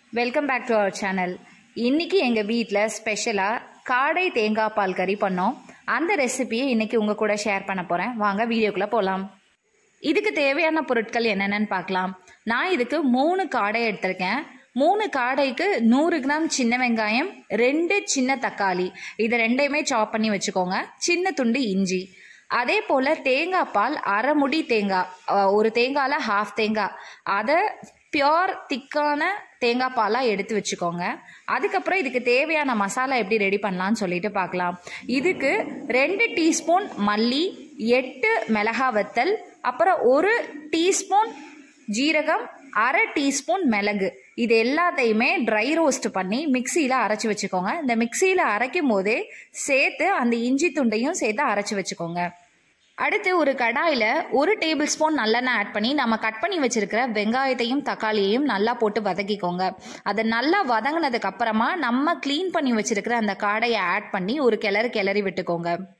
welcome back to our channel இன்னைக்கு எங்கள் வீட்டில் ஸ்பெஷலாக காடை தேங்காய் பால் கறி பண்ணோம் அந்த ரெசிபியை இன்னைக்கு உங்கள் கூட ஷேர் பண்ண போகிறேன் வாங்க வீடியோக்குள்ளே போகலாம் இதுக்கு தேவையான பொருட்கள் என்னென்னு பார்க்கலாம் நான் இதுக்கு மூணு காடை எடுத்திருக்கேன் மூணு காடைக்கு நூறு கிராம் சின்ன வெங்காயம் ரெண்டு சின்ன தக்காளி இதை ரெண்டையுமே சாப் பண்ணி வச்சுக்கோங்க சின்ன துண்டு இஞ்சி அதே போல் தேங்காய் பால் அரை முடி தேங்காய் அஹ், ஒரு தேங்காயில் ஹாஃப் தேங்காய் அதை பியோர் திக்கான தேங்காய் பாலாக எடுத்து வச்சுக்கோங்க அதுக்கப்புறம் இதுக்கு தேவையான மசாலா எப்படி ரெடி பண்ணலாம்னு சொல்லிட்டு பார்க்கலாம் இதுக்கு ரெண்டு டீஸ்பூன் மல்லி எட்டு மிளகா வத்தல் அப்புறம் ஒரு டீஸ்பூன் ஜீரகம் அரை டீஸ்பூன் மிளகு இது எல்லாத்தையுமே ட்ரை ரோஸ்ட் பண்ணி மிக்சியில் அரைச்சி வச்சுக்கோங்க இந்த மிக்சியில் அரைக்கும் போதே சேர்த்து அந்த இஞ்சி துண்டையும் சேர்த்து அரைச்சி வச்சுக்கோங்க அடுத்து ஒரு கடாயில் ஒரு டேபிள் ஸ்பூன் நல்லெண்ணெய் ஆட் பண்ணி நம்ம கட் பண்ணி வச்சிருக்கிற வெங்காயத்தையும் தக்காளியையும் நல்லா போட்டு வதக்கிக்கோங்க அதை நல்லா வதங்கினதுக்கு அப்புறமா நம்ம க்ளீன் பண்ணி வச்சிருக்கிற அந்த காடையை ஆட் பண்ணி ஒரு கிளறு கிளறி விட்டுக்கோங்க